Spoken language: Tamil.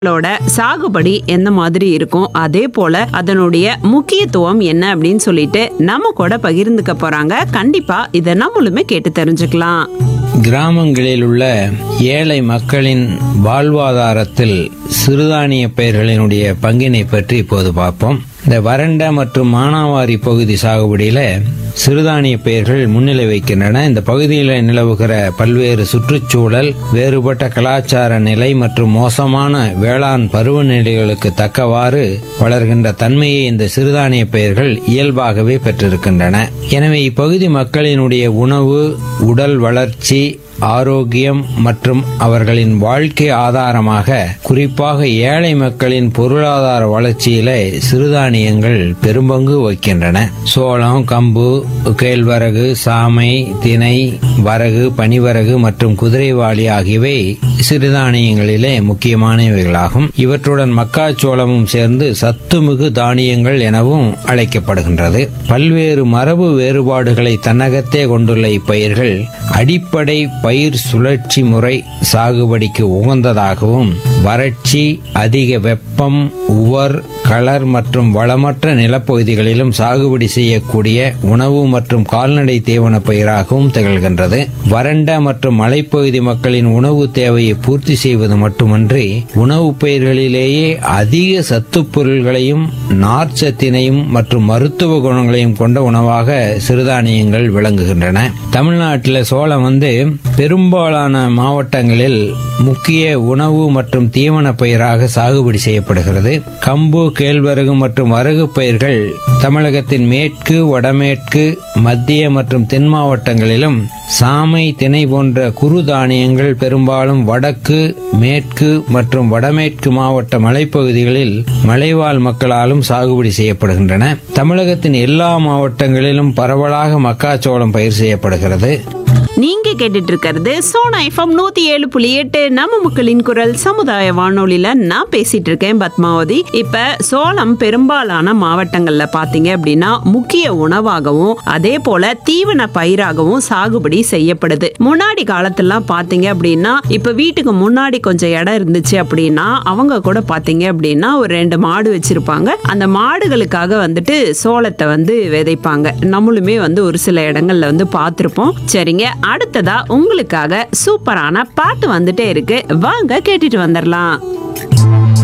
ளோட சாகுபடி எந்த மாதிரி இருக்கும் அதே போல அதனுடைய முக்கியத்துவம் என்ன அப்படின்னு சொல்லிட்டு நம்ம கூட பகிர்ந்துக்க போறாங்க கண்டிப்பா இதை நம்மளுமே கேட்டு தெரிஞ்சுக்கலாம் கிராமங்களில் உள்ள ஏழை மக்களின் வாழ்வாதாரத்தில் சிறுதானிய பயிர்களினுடைய பங்கினை பற்றி இப்போது பார்ப்போம் இந்த வறண்ட மற்றும் மானாவாரி பகுதி சாகுபடியில சிறுதானிய பயிர்கள் முன்னிலை வைக்கின்றன இந்த பகுதியில் நிலவுகிற பல்வேறு சுற்றுச்சூழல் வேறுபட்ட கலாச்சார நிலை மற்றும் மோசமான வேளாண் பருவநிலைகளுக்கு தக்கவாறு வளர்கின்ற தன்மையை இந்த சிறுதானிய பயிர்கள் இயல்பாகவே பெற்றிருக்கின்றன எனவே இப்பகுதி மக்களினுடைய உணவு உடல் வளர்ச்சி ஆரோக்கியம் மற்றும் அவர்களின் வாழ்க்கை ஆதாரமாக குறிப்பாக ஏழை மக்களின் பொருளாதார வளர்ச்சியில சிறுதானியங்கள் பெரும்பங்கு வகிக்கின்றன சோளம் கம்பு கேழ்வரகு சாமை திணை வரகு பனிவரகு மற்றும் குதிரைவாளி ஆகியவை சிறுதானியங்களிலே முக்கியமானவைகளாகும் இவற்றுடன் மக்காச்சோளமும் சேர்ந்து சத்துமிகு தானியங்கள் எனவும் அழைக்கப்படுகின்றது பல்வேறு மரபு வேறுபாடுகளை தன்னகத்தே கொண்டுள்ள இப்பயிர்கள் அடிப்படை பயிர் சுழற்சி முறை சாகுபடிக்கு உகந்ததாகவும் வறட்சி அதிக வெப்பம் உவர் களர் மற்றும் வளமற்ற நிலப்பகுதிகளிலும் சாகுபடி செய்யக்கூடிய உணவு மற்றும் கால்நடை தீவன பயிராகவும் திகழ்கின்றது வறண்ட மற்றும் மலைப்பகுதி மக்களின் உணவு தேவையை பூர்த்தி செய்வது மட்டுமன்றி உணவுப் பயிர்களிலேயே அதிக சத்துப் பொருள்களையும் நார்ச்சத்தினையும் மற்றும் மருத்துவ குணங்களையும் கொண்ட உணவாக சிறுதானியங்கள் விளங்குகின்றன தமிழ்நாட்டில் சோளம் வந்து பெரும்பாலான மாவட்டங்களில் முக்கிய உணவு மற்றும் தீவன பயிராக சாகுபடி செய்யப்படுகிறது கம்பு கேழ்வரகு மற்றும் வரகு பயிர்கள் தமிழகத்தின் மேற்கு வடமேற்கு மத்திய மற்றும் தென் மாவட்டங்களிலும் சாமை திணை போன்ற குறு தானியங்கள் பெரும்பாலும் வடக்கு மேற்கு மற்றும் வடமேற்கு மாவட்ட மலைப்பகுதிகளில் மலைவாழ் மக்களாலும் சாகுபடி செய்யப்படுகின்றன தமிழகத்தின் எல்லா மாவட்டங்களிலும் பரவலாக மக்காச்சோளம் பயிர் செய்யப்படுகிறது நீங்க கேட்டுட்டு இருக்கிறது சோனா எஃப்எம் நூத்தி ஏழு புள்ளி எட்டு நம்ம மக்களின் குரல் சமுதாய வானொலியில நான் பேசிட்டு இருக்கேன் பத்மாவதி இப்ப சோளம் பெரும்பாலான மாவட்டங்கள்ல பாத்தீங்க அப்படின்னா முக்கிய உணவாகவும் அதே போல தீவன பயிராகவும் சாகுபடி செய்யப்படுது முன்னாடி காலத்துலாம் பாத்தீங்க அப்படின்னா இப்ப வீட்டுக்கு முன்னாடி கொஞ்சம் இடம் இருந்துச்சு அப்படின்னா அவங்க கூட பாத்தீங்க அப்படின்னா ஒரு ரெண்டு மாடு வச்சிருப்பாங்க அந்த மாடுகளுக்காக வந்துட்டு சோளத்தை வந்து விதைப்பாங்க நம்மளுமே வந்து ஒரு சில இடங்கள்ல வந்து பார்த்திருப்போம் சரிங்க அடுத்ததா உங்களுக்காக சூப்பரான பாட்டு வந்துட்டே இருக்கு வாங்க கேட்டுட்டு வந்துடலாம்